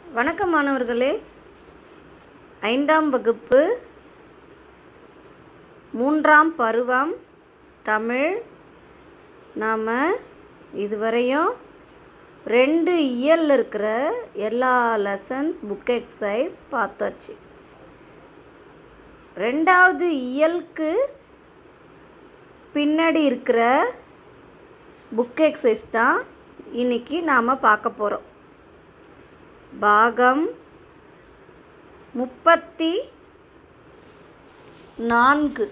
வணக்கம் மாணவர்களே ஐந்தாம் வகுப்பு மூன்றாம் பருவம் தமிழ் நாம் இதுவரையும் ரெண்டு இயலில் இருக்கிற எல்லா லெசன்ஸ் புக் எக்ஸசைஸ் பார்த்தாச்சு ரெண்டாவது இயலுக்கு பின்னாடி இருக்கிற புக் எக்ஸசைஸ் தான் இன்னைக்கு நாம் பார்க்க போகிறோம் பாகம் முப்பத்தி நான்கு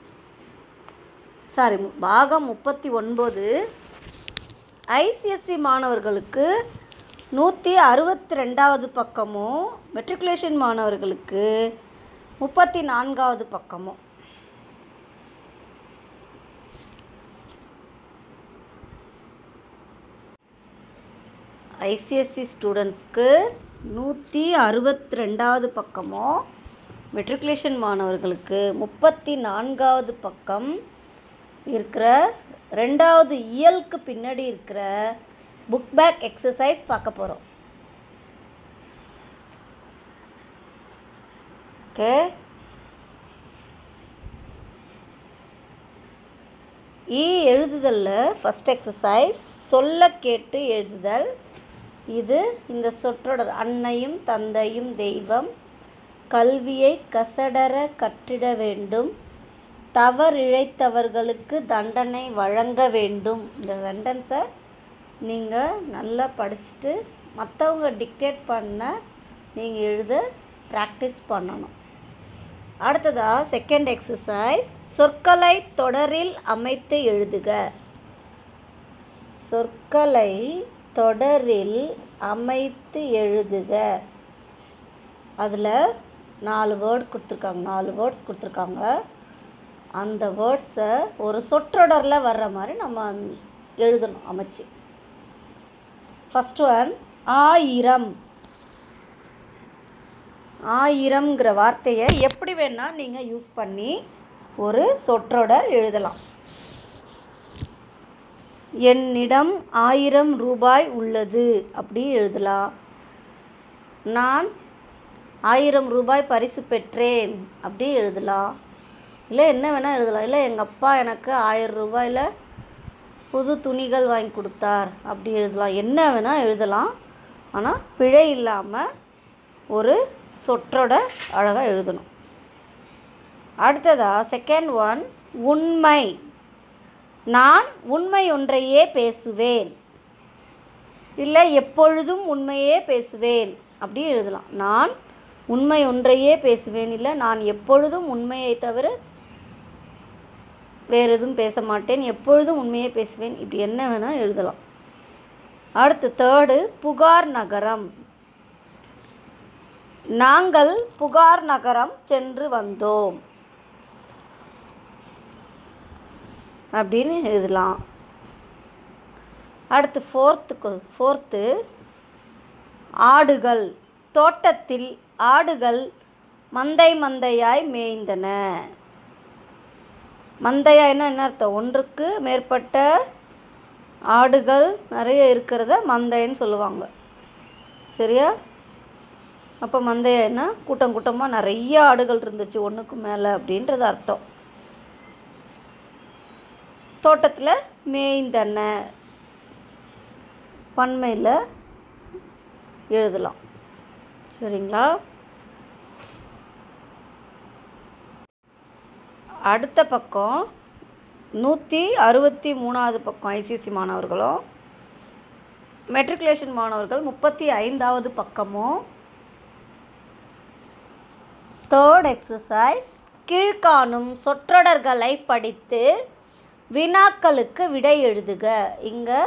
சாரி பாகம் முப்பத்தி ஒன்பது ஐசிஎஸ்சி மாணவர்களுக்கு நூற்றி அறுபத்தி ரெண்டாவது பக்கமும் மெட்ரிகுலேஷன் மாணவர்களுக்கு முப்பத்தி நான்காவது பக்கமும் ஐசிஎஸ்சி ஸ்டூடெண்ட்ஸ்க்கு நூற்றி அறுபத்தி ரெண்டாவது பக்கமும் மெட்ரிகுலேஷன் மாணவர்களுக்கு முப்பத்தி நான்காவது பக்கம் இருக்கிற ரெண்டாவது இயலுக்கு பின்னாடி இருக்கிற புக் பேக் எக்ஸசைஸ் பார்க்க போகிறோம் ஓகே இ எழுதுதலில் ஃபஸ்ட் எக்ஸசைஸ் சொல்ல கேட்டு எழுதுதல் இது இந்த சொற்றொடர் அன்னையும் தந்தையும் தெய்வம் கல்வியை கசடர கற்றிட வேண்டும் தவறிழைத்தவர்களுக்கு தண்டனை வழங்க வேண்டும் இந்த சென்டென்ஸை நீங்கள் நல்லா படிச்சுட்டு மற்றவங்க டிக்டேட் பண்ண நீங்கள் எழுத ப்ராக்டிஸ் பண்ணணும் அடுத்ததாக செகண்ட் எக்ஸசைஸ் சொற்களை தொடரில் அமைத்து எழுதுக சொற்களை தொடரில் அமைத்து எழுதுக அதில் நாலு வேர்ட் கொடுத்துருக்காங்க நாலு வேர்ட்ஸ் கொடுத்துருக்காங்க அந்த வேர்ட்ஸை ஒரு சொற்றொடரில் வர்ற மாதிரி நம்ம எழுதணும் அமைச்சு ஃபஸ்ட் ஒன் ஆயிரம் ஆயிரம்ங்கிற வார்த்தையை எப்படி வேணால் நீங்கள் யூஸ் பண்ணி ஒரு சொற்றொடர் எழுதலாம் என்னிடம் ஆயிரம் ரூபாய் உள்ளது அப்படி எழுதலாம் நான் ஆயிரம் ரூபாய் பரிசு பெற்றேன் அப்படி எழுதலாம் இல்லை என்ன வேணால் எழுதலாம் இல்லை எங்கள் அப்பா எனக்கு ஆயிரம் ரூபாயில் புது துணிகள் வாங்கி கொடுத்தார் அப்படி எழுதலாம் என்ன வேணால் எழுதலாம் ஆனால் பிழை இல்லாமல் ஒரு சொற்றொடர் அழகாக எழுதணும் அடுத்ததாக செகண்ட் ஒன் உண்மை நான் உண்மை ஒன்றையே பேசுவேன் இல்லை எப்பொழுதும் உண்மையே பேசுவேன் அப்படி எழுதலாம் நான் உண்மை ஒன்றையே பேசுவேன் இல்லை நான் எப்பொழுதும் உண்மையை தவிர வேறு எதுவும் பேச மாட்டேன் எப்பொழுதும் உண்மையே பேசுவேன் இப்படி என்ன வேணால் எழுதலாம் அடுத்து தேர்டு புகார் நகரம் நாங்கள் புகார் நகரம் சென்று வந்தோம் அப்படின்னு எழுதலாம் அடுத்து ஃபோர்த்துக்கு ஃபோர்த்து ஆடுகள் தோட்டத்தில் ஆடுகள் மந்தை மந்தையாய் மேய்ந்தன மந்தையாய்னா என்ன அர்த்தம் ஒன்றுக்கு மேற்பட்ட ஆடுகள் நிறைய இருக்கிறத மந்தைன்னு சொல்லுவாங்க சரியா அப்போ மந்தையாய்னா கூட்டம் கூட்டமாக நிறைய ஆடுகள் இருந்துச்சு ஒன்றுக்கு மேலே அப்படின்றது அர்த்தம் தோட்டத்தில் மேய்ந்தன பன்மையில் எழுதலாம் சரிங்களா அடுத்த பக்கம் நூற்றி அறுபத்தி மூணாவது பக்கம் ஐசிஎஸ்சி மாணவர்களும் மெட்ரிகுலேஷன் மாணவர்கள் முப்பத்தி ஐந்தாவது பக்கமும் தேர்ட் எக்ஸசைஸ் கீழ்காணும் சொற்றொடர்களை படித்து வினாக்களுக்கு விடை எழுதுக இங்கே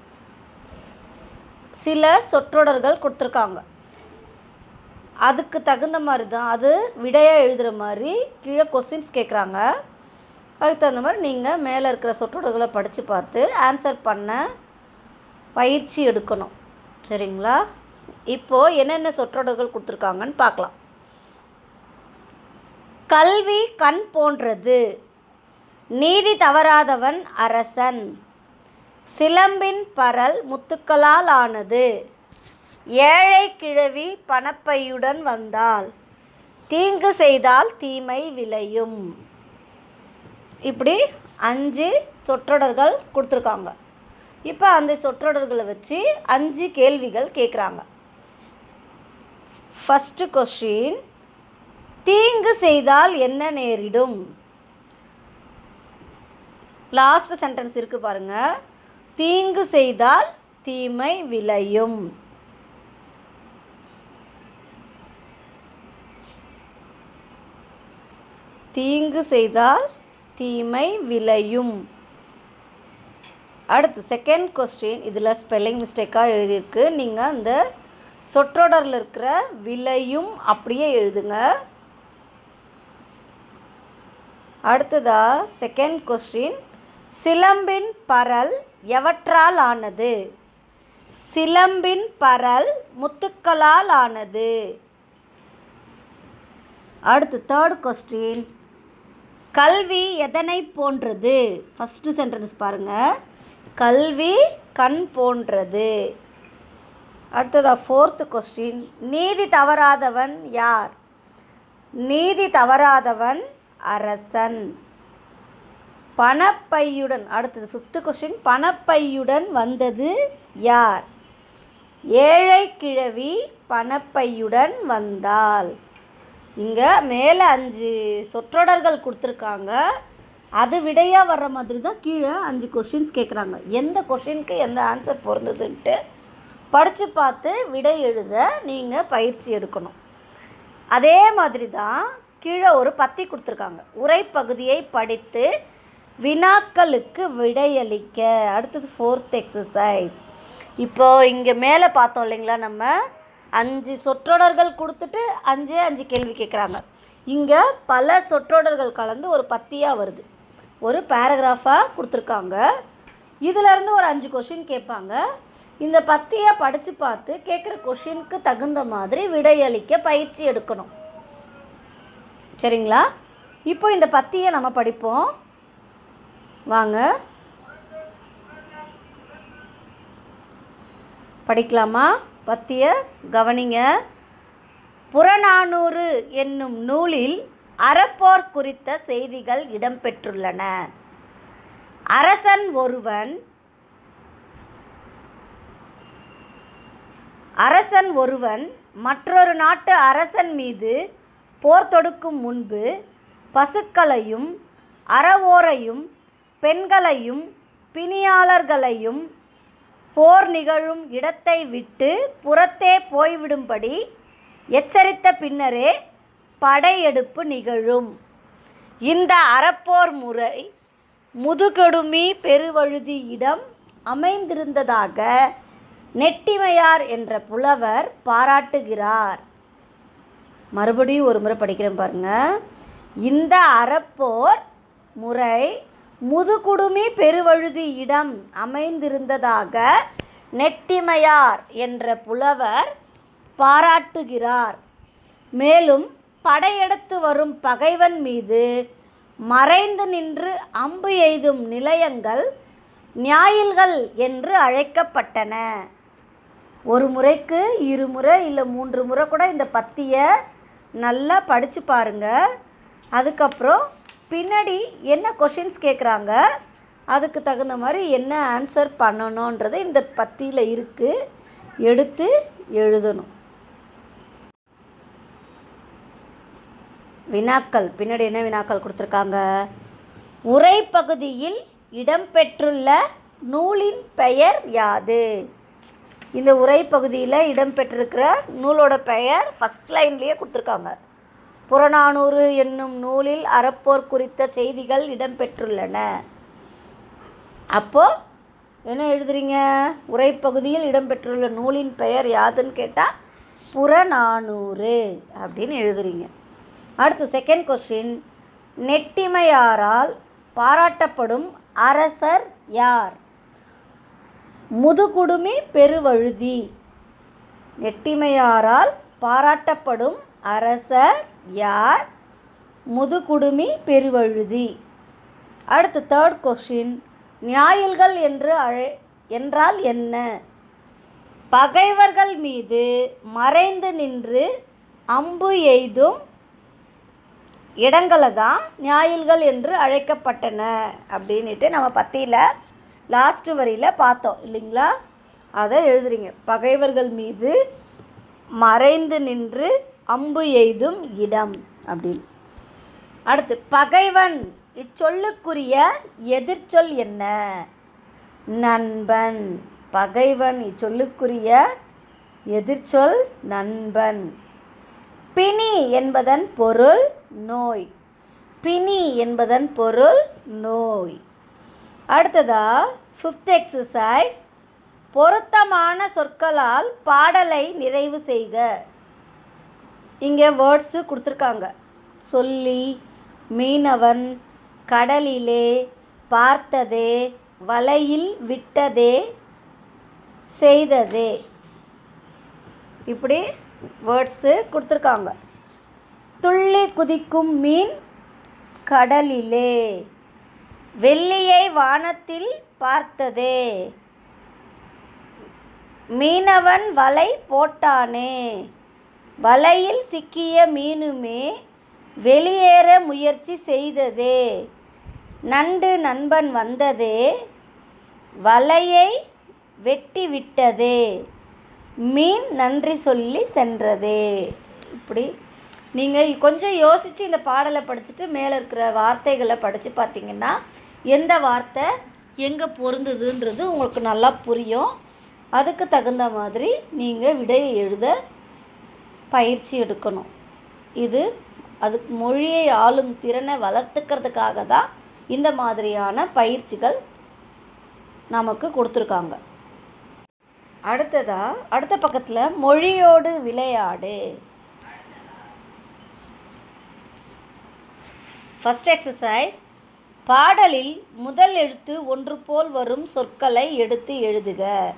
சில சொற்றொடர்கள் கொடுத்துருக்காங்க அதுக்கு தகுந்த மாதிரி தான் அது விடையாக எழுதுகிற மாதிரி கீழே கொஸ்டின்ஸ் கேட்குறாங்க அதுக்கு தகுந்த மாதிரி நீங்கள் மேலே இருக்கிற சொற்றொடர்களை படித்து பார்த்து ஆன்சர் பண்ண பயிற்சி எடுக்கணும் சரிங்களா இப்போது என்னென்ன சொற்றொடர்கள் கொடுத்துருக்காங்கன்னு பார்க்கலாம் கல்வி கண் போன்றது நீதி தவறாதவன் அரசன் சிலம்பின் பரல் முத்துக்களால் ஆனது ஏழை கிழவி பணப்பையுடன் வந்தாள் தீங்கு செய்தால் தீமை விளையும் இப்படி அஞ்சு சொற்றொடர்கள் கொடுத்துருக்காங்க இப்போ அந்த சொற்றொடர்களை வச்சு அஞ்சு கேள்விகள் கேட்குறாங்க ஃபஸ்ட்டு கொஸ்டின் தீங்கு செய்தால் என்ன நேரிடும் லாஸ்ட் சென்டென்ஸ் இருக்கு பாருங்க தீங்கு செய்தால் தீமை விளையும் தீங்கு செய்தால் தீமை விளையும் அடுத்து செகண்ட் கொஸ்டின் இதில் ஸ்பெல்லிங் மிஸ்டேக்காக எழுதியிருக்கு நீங்கள் அந்த சொற்றொடரில் இருக்கிற விளையும் அப்படியே எழுதுங்க அடுத்ததா செகண்ட் கொஸ்டின் சிலம்பின் பரல் எவற்றால் ஆனது சிலம்பின் பரல் முத்துக்களால் ஆனது அடுத்து தேர்ட் கொஸ்டின் கல்வி எதனை போன்றது ஃபஸ்ட்டு சென்டென்ஸ் பாருங்கள் கல்வி கண் போன்றது அடுத்ததா ஃபோர்த்து கொஸ்டின் நீதி தவறாதவன் யார் நீதி தவறாதவன் அரசன் பணப்பையுடன் அடுத்தது ஃபிஃப்த்து கொஸ்டின் பணப்பையுடன் வந்தது யார் ஏழை கிழவி பணப்பையுடன் வந்தாள் இங்கே மேலே அஞ்சு சொற்றொடர்கள் கொடுத்துருக்காங்க அது விடையாக வர்ற மாதிரி தான் கீழே அஞ்சு கொஷின்ஸ் கேட்குறாங்க எந்த கொஷினுக்கு எந்த ஆன்சர் பொருந்ததுன்ட்டு படித்து பார்த்து விடை எழுத நீங்கள் பயிற்சி எடுக்கணும் அதே மாதிரி தான் கீழே ஒரு பத்தி கொடுத்துருக்காங்க உரைப்பகுதியை படித்து வினாக்களுக்கு விடையளிக்க அடுத்தது ஃபோர்த் எக்ஸசைஸ் இப்போ இங்கே மேலே பார்த்தோம் இல்லைங்களா நம்ம அஞ்சு சொற்றொடர்கள் கொடுத்துட்டு அஞ்சே அஞ்சு கேள்வி கேட்குறாங்க இங்கே பல சொற்றொடர்கள் கலந்து ஒரு பத்தியாக வருது ஒரு பேராகிராஃபாக கொடுத்துருக்காங்க இதிலேருந்து ஒரு அஞ்சு கொஷின் கேட்பாங்க இந்த பத்தியை படித்து பார்த்து கேட்குற கொஷினுக்கு தகுந்த மாதிரி விடையளிக்க பயிற்சி எடுக்கணும் சரிங்களா இப்போ இந்த பத்தியை நம்ம படிப்போம் வாங்க படிக்கலாமா பத்திய கவனிங்க புறநானூறு என்னும் நூலில் அறப்போர் குறித்த செய்திகள் இடம்பெற்றுள்ளன அரசன் ஒருவன் அரசன் ஒருவன் மற்றொரு நாட்டு அரசன் மீது போர் தொடுக்கும் முன்பு பசுக்களையும் அறவோரையும் பெண்களையும் பிணியாளர்களையும் போர் நிகழும் இடத்தை விட்டு புறத்தே போய்விடும்படி எச்சரித்த பின்னரே படையெடுப்பு நிகழும் இந்த அறப்போர் முறை முதுகெடுமி பெருவழுதியிடம் அமைந்திருந்ததாக நெட்டிமையார் என்ற புலவர் பாராட்டுகிறார் மறுபடியும் ஒரு முறை படிக்கிறேன் பாருங்க இந்த அறப்போர் முறை முதுகுடுமி பெருவழுதி இடம் அமைந்திருந்ததாக நெட்டிமையார் என்ற புலவர் பாராட்டுகிறார் மேலும் படையெடுத்து வரும் பகைவன் மீது மறைந்து நின்று அம்பு எய்தும் நிலையங்கள் ஞாயில்கள் என்று அழைக்கப்பட்டன ஒரு முறைக்கு இருமுறை இல்லை மூன்று முறை கூட இந்த பத்தியை நல்லா படித்து பாருங்க அதுக்கப்புறம் பின்னாடி என்ன கொஷின்ஸ் கேட்குறாங்க அதுக்கு தகுந்த மாதிரி என்ன ஆன்சர் பண்ணணுன்றது இந்த பத்தியில் இருக்குது எடுத்து எழுதணும் வினாக்கள் பின்னாடி என்ன வினாக்கள் கொடுத்துருக்காங்க உரை பகுதியில் இடம்பெற்றுள்ள நூலின் பெயர் யாது இந்த உரை பகுதியில் இடம்பெற்றிருக்கிற நூலோட பெயர் ஃபஸ்ட் லைன்லேயே கொடுத்துருக்காங்க புறநானூறு என்னும் நூலில் அறப்போர் குறித்த செய்திகள் இடம்பெற்றுள்ளன அப்போது என்ன எழுதுறீங்க உரைப்பகுதியில் இடம்பெற்றுள்ள நூலின் பெயர் யாதுன்னு கேட்டால் புறநானூறு அப்படின்னு எழுதுறீங்க அடுத்து செகண்ட் கொஸ்டின் நெட்டிமையாரால் பாராட்டப்படும் அரசர் யார் முதுகுடுமி பெருவழுதி நெட்டிமையாரால் பாராட்டப்படும் அரசர் யார் முதுகுடுமி பெருவழுதி அடுத்து தேர்ட் கொஸ்டின் ஞாயில்கள் என்று அழை என்றால் என்ன பகைவர்கள் மீது மறைந்து நின்று அம்பு எய்தும் இடங்களை தான் ஞாயில்கள் என்று அழைக்கப்பட்டன அப்படின்ட்டு நம்ம பத்தியில் லாஸ்ட் வரியில் பார்த்தோம் இல்லைங்களா அதை எழுதுறீங்க பகைவர்கள் மீது மறைந்து நின்று அம்பு எய்தும் இடம் அப்படின்னு அடுத்து பகைவன் இச்சொல்லுக்குரிய எதிர்ச்சொல் என்ன நண்பன் பகைவன் இச்சொல்லுக்குரிய எதிர்ச்சொல் நண்பன் பிணி என்பதன் பொருள் நோய் பிணி என்பதன் பொருள் நோய் அடுத்ததா ஃபிஃப்த் எக்ஸசைஸ் பொருத்தமான சொற்களால் பாடலை நிறைவு செய்க இங்கே வேர்ட்ஸு கொடுத்துருக்காங்க சொல்லி மீனவன் கடலிலே பார்த்ததே வலையில் விட்டதே செய்ததே இப்படி வேர்ட்ஸு கொடுத்துருக்காங்க துள்ளி குதிக்கும் மீன் கடலிலே வெள்ளியை வானத்தில் பார்த்ததே மீனவன் வலை போட்டானே வலையில் சிக்கிய மீனுமே வெளியேற முயற்சி செய்ததே நண்டு நண்பன் வந்ததே வலையை வெட்டி விட்டதே மீன் நன்றி சொல்லி சென்றதே இப்படி நீங்கள் கொஞ்சம் யோசித்து இந்த பாடலை படிச்சுட்டு மேலே இருக்கிற வார்த்தைகளை படித்து பார்த்தீங்கன்னா எந்த வார்த்தை எங்கே பொருந்துதுன்றது உங்களுக்கு நல்லா புரியும் அதுக்கு தகுந்த மாதிரி நீங்கள் விடையை எழுத பயிற்சி எடுக்கணும் இது அதுக்கு மொழியை ஆளும் திறனை வளர்த்துக்கிறதுக்காக தான் இந்த மாதிரியான பயிற்சிகள் நமக்கு கொடுத்துருக்காங்க அடுத்ததா அடுத்த பக்கத்தில் மொழியோடு விளையாடு ஃபஸ்ட் எக்ஸசைஸ் பாடலில் முதல் எழுத்து ஒன்று போல் வரும் சொற்களை எடுத்து எழுதுக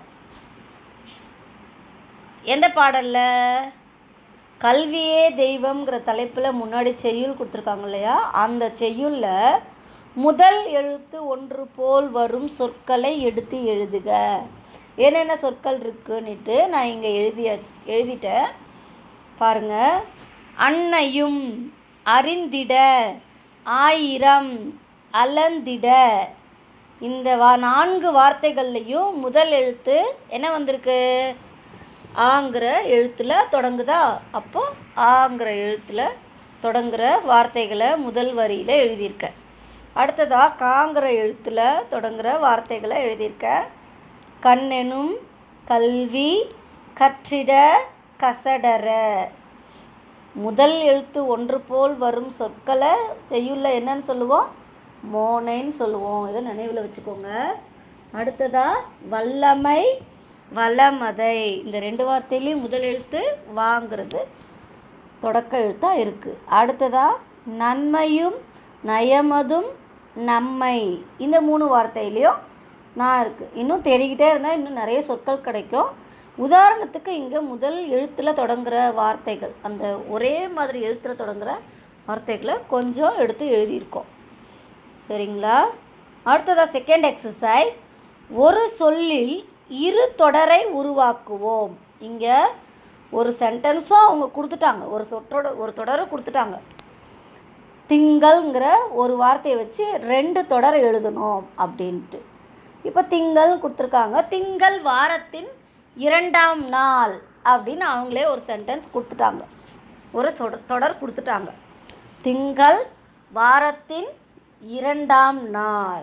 எந்த பாடல்ல கல்வியே தெய்வம்ங்கிற தலைப்பில் முன்னாடி செய்யுள் கொடுத்துருக்காங்க இல்லையா அந்த செய்யுளில் முதல் எழுத்து ஒன்று போல் வரும் சொற்களை எடுத்து எழுதுக என்னென்ன சொற்கள் இருக்குன்னுட்டு நான் இங்கே எழுதிய எழுதிட்டேன் பாருங்க அன்னையும் அறிந்திட ஆயிரம் அலந்திட இந்த வா நான்கு வார்த்தைகள்லையும் முதல் எழுத்து என்ன வந்திருக்கு ஆங்கிற எழுத்தில் தொடங்குதா அப்போ ஆங்கிற எழுத்தில் தொடங்குற வார்த்தைகளை முதல் வரியில் எழுதியிருக்கேன் அடுத்ததா காங்கிற எழுத்தில் தொடங்குற வார்த்தைகளை எழுதியிருக்கேன் கண்ணெனும் கல்வி கற்றிட கசடர முதல் எழுத்து ஒன்று போல் வரும் சொற்களை செய்யுள்ள என்னன்னு சொல்லுவோம் மோனைன்னு சொல்லுவோம் இதை நினைவில் வச்சுக்கோங்க அடுத்ததா வல்லமை வளமதை இந்த ரெண்டு வார்த்தையிலையும் முதல் எழுத்து வாங்கிறது தொடக்க எழுத்தாக இருக்குது அடுத்ததா நன்மையும் நயமதும் நம்மை இந்த மூணு வார்த்தையிலையும் நான் இருக்குது இன்னும் தேடிக்கிட்டே இருந்தால் இன்னும் நிறைய சொற்கள் கிடைக்கும் உதாரணத்துக்கு இங்கே முதல் எழுத்தில் தொடங்குற வார்த்தைகள் அந்த ஒரே மாதிரி எழுத்தில் தொடங்குற வார்த்தைகளை கொஞ்சம் எடுத்து எழுதியிருக்கோம் சரிங்களா அடுத்ததாக செகண்ட் எக்ஸசைஸ் ஒரு சொல்லில் இரு தொடரை உருவாக்குவோம் இங்கே ஒரு சென்டென்ஸும் அவங்க கொடுத்துட்டாங்க ஒரு சொற்றோட ஒரு தொடரை கொடுத்துட்டாங்க திங்கள்ங்கிற ஒரு வார்த்தையை வச்சு ரெண்டு தொடர் எழுதணும் அப்படின்ட்டு இப்போ திங்கள் கொடுத்துருக்காங்க திங்கள் வாரத்தின் இரண்டாம் நாள் அப்படின்னு அவங்களே ஒரு சென்டென்ஸ் கொடுத்துட்டாங்க ஒரு சொட தொடர் கொடுத்துட்டாங்க திங்கள் வாரத்தின் இரண்டாம் நாள்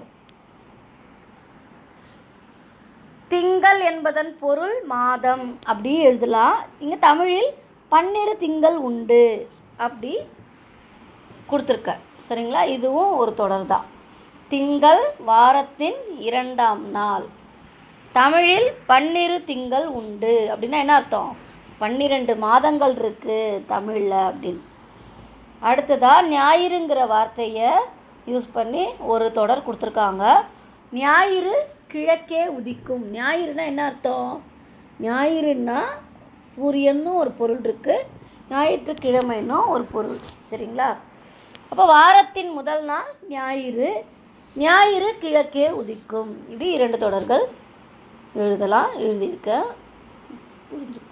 திங்கள் என்பதன் பொருள் மாதம் அப்படி எழுதலாம் இங்கே தமிழில் பன்னிரு திங்கள் உண்டு அப்படி கொடுத்துருக்க சரிங்களா இதுவும் ஒரு தொடர் தான் திங்கள் வாரத்தின் இரண்டாம் நாள் தமிழில் பன்னிரு திங்கள் உண்டு அப்படின்னா என்ன அர்த்தம் பன்னிரெண்டு மாதங்கள் இருக்குது தமிழில் அப்படின்னு அடுத்ததா ஞாயிறுங்கிற வார்த்தையை யூஸ் பண்ணி ஒரு தொடர் கொடுத்துருக்காங்க ஞாயிறு கிழக்கே உதிக்கும் ஞாயிறுனா என்ன அர்த்தம் ஞாயிறுன்னா சூரியன்னு ஒரு பொருள் இருக்குது ஞாயிற்றுக்கிழமைன்னும் ஒரு பொருள் சரிங்களா அப்போ வாரத்தின் முதல் நாள் ஞாயிறு ஞாயிறு கிழக்கே உதிக்கும் இப்படி இரண்டு தொடர்கள் எழுதலாம் எழுதியிருக்கேன் புரிஞ்சுக்கும்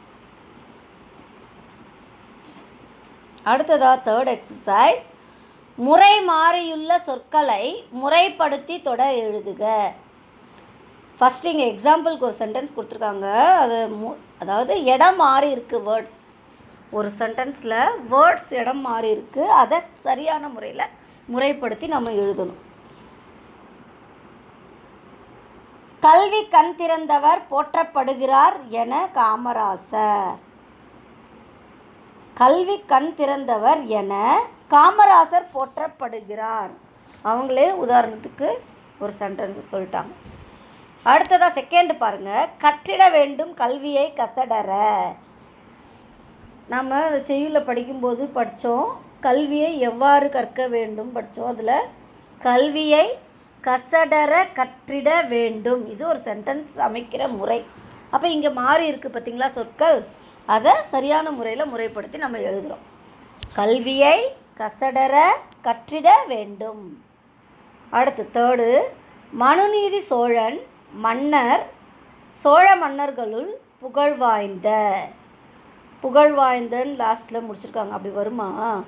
அடுத்ததா தேர்ட் எக்ஸசைஸ் முறை மாறியுள்ள சொற்களை முறைப்படுத்தி தொடர் எழுதுக ஃபஸ்ட் இங்கே எக்ஸாம்பிளுக்கு ஒரு சென்டென்ஸ் கொடுத்துருக்காங்க அது மு அதாவது இடம் மாறி இருக்கு வேர்ட்ஸ் ஒரு சென்டென்ஸில் வேர்ட்ஸ் இடம் மாறி இருக்கு அதை சரியான முறையில் முறைப்படுத்தி நம்ம எழுதணும் கல்வி கண் திறந்தவர் போற்றப்படுகிறார் என காமராசர் கல்வி கண் திறந்தவர் என காமராசர் போற்றப்படுகிறார் அவங்களே உதாரணத்துக்கு ஒரு சென்டென்ஸ் சொல்லிட்டாங்க அடுத்ததாக செகண்ட் பாருங்க கற்றிட வேண்டும் கல்வியை கசடற நம்ம அந்த செய்யுளில் படிக்கும்போது படித்தோம் கல்வியை எவ்வாறு கற்க வேண்டும் படித்தோம் அதில் கல்வியை கசடர கற்றிட வேண்டும் இது ஒரு சென்டென்ஸ் அமைக்கிற முறை அப்போ இங்கே மாறி இருக்குது பார்த்தீங்களா சொற்கள் அதை சரியான முறையில் முறைப்படுத்தி நம்ம எழுதுகிறோம் கல்வியை கசடர கற்றிட வேண்டும் அடுத்து தேர்டு மனுநீதி சோழன் மன்னர் சோழ மன்னர்களுள் புகழ்வாய்ந்த புகழ்வாய்ந்தன்னு லாஸ்ட்டில் முடிச்சிருக்காங்க அப்படி வருமா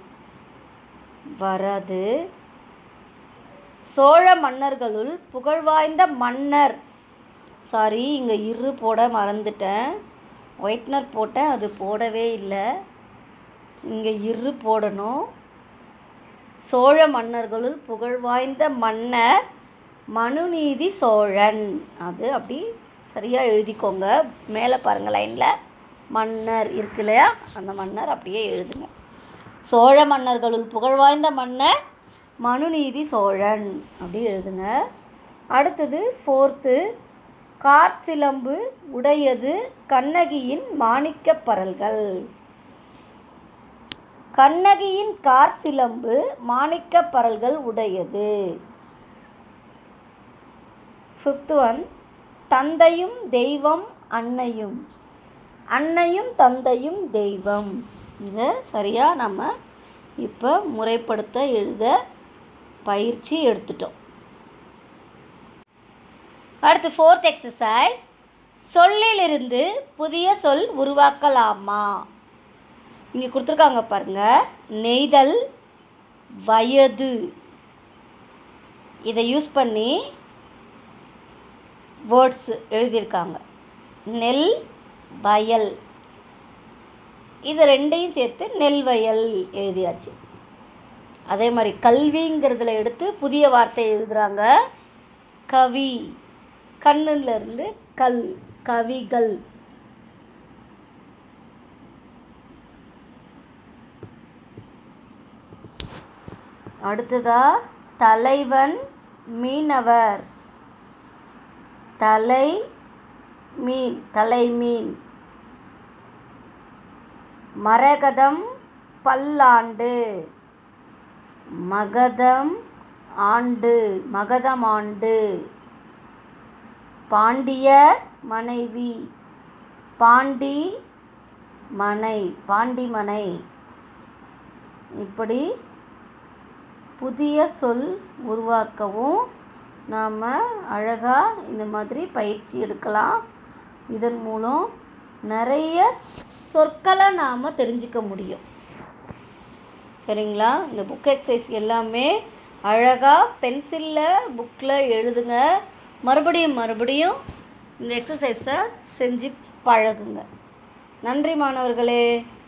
வராது சோழ மன்னர்களுள் புகழ்வாய்ந்த மன்னர் சாரி இங்கே இரு போட மறந்துட்டேன் ஒயிட்னர் போட்டேன் அது போடவே இல்லை இங்கே இரு போடணும் சோழ மன்னர்களுள் புகழ்வாய்ந்த மன்னர் மனுநீதி சோழன் அது அப்படி சரியாக எழுதிக்கோங்க மேலே பாருங்க லைனில் மன்னர் இருக்கு இல்லையா அந்த மன்னர் அப்படியே எழுதுங்க சோழ மன்னர்களுள் புகழ்வாய்ந்த மன்னர் மனுநீதி சோழன் அப்படி எழுதுங்க அடுத்தது ஃபோர்த்து கார் சிலம்பு உடையது கண்ணகியின் மாணிக்கப் பரல்கள் கண்ணகியின் கார் சிலம்பு மாணிக்கப் பரல்கள் உடையது ஃபிஃப்த் ஒன் தந்தையும் தெய்வம் அன்னையும் அன்னையும் தந்தையும் தெய்வம் இதை சரியாக நம்ம இப்போ முறைப்படுத்த எழுத பயிற்சி எடுத்துட்டோம் அடுத்து ஃபோர்த் எக்ஸசைஸ் சொல்லிலிருந்து புதிய சொல் உருவாக்கலாமா இங்கே கொடுத்துருக்காங்க பாருங்க நெய்தல் வயது இதை யூஸ் பண்ணி வேர்ட்ஸ் எழுதியிருக்காங்க நெல் வயல் இது ரெண்டையும் சேர்த்து நெல் வயல் எழுதியாச்சு அதே மாதிரி கல்விங்கிறதுல எடுத்து புதிய வார்த்தை எழுதுகிறாங்க கவி கண்ணுல இருந்து கல் கவிகள் அடுத்ததா தலைவன் மீனவர் தலை மீன் தலைமீன் மரகதம் பல்லாண்டு மகதம் ஆண்டு மகதம் ஆண்டு பாண்டியர் மனைவி பாண்டி மனை பாண்டிமனை இப்படி புதிய சொல் உருவாக்கவும் நாம் அழகாக இந்த மாதிரி பயிற்சி எடுக்கலாம் இதன் மூலம் நிறைய சொற்களை நாம் தெரிஞ்சுக்க முடியும் சரிங்களா இந்த புக் எக்ஸசைஸ் எல்லாமே அழகாக பென்சிலில் புக்கில் எழுதுங்க மறுபடியும் மறுபடியும் இந்த எக்ஸசைஸை செஞ்சு பழகுங்க நன்றி மாணவர்களே